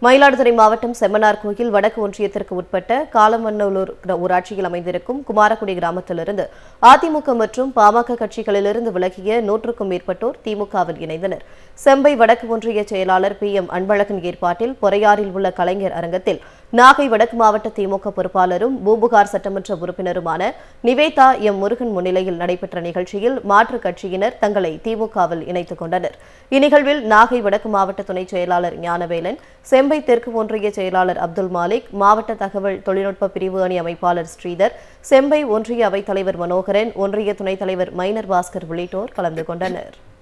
மயிலாடுதுறை மாவட்டம் செம்மனார் கோயில் வடக்கு ஒன்றியத்திற்கு உட்பட்ட காலமன்னூர் ஊராட்சியில் அமைந்திருக்கும் குமாரக்குடி கிராமத்திலிருந்து அதிமுக மற்றும் பாமக கட்சிகளிலிருந்து விலகிய நூற்றுக்கும் மேற்பட்டோர் திமுகவில் இணைந்தனர் செம்பை வடக்கு ஒன்றிய செயலாளர் பி எம் அன்பழகன் ஏற்பாட்டில் பொறையாறில் உள்ள கலைஞர் அரங்கத்தில் நாகை வடக்கு மாவட்ட திமுக பொறுப்பாளரும் பூம்புகார் சட்டமன்ற உறுப்பினருமான நிவேதா எம் முருகன் முன்னிலையில் நடைபெற்ற நிகழ்ச்சியில் மாற்றுக் கட்சியினர் தங்களை திமுகவில் இணைத்துக் கொண்டனர் இந்நிகழ்வில் நாகை வடக்கு மாவட்ட துணைச் செயலாளர் ஞானவேலன் செம்பை தெற்கு ஒன்றிய செயலாளர் அப்துல் மாலிக் மாவட்ட தகவல் தொழில்நுட்ப பிரிவு அணி அமைப்பாளர் ஸ்ரீதர் செம்பை ஒன்றிய அவைத் தலைவர் மனோகரன் ஒன்றிய துணைத் தலைவர் மைனர் பாஸ்கர் உள்ளிட்டோர் கலந்து கொண்டனர்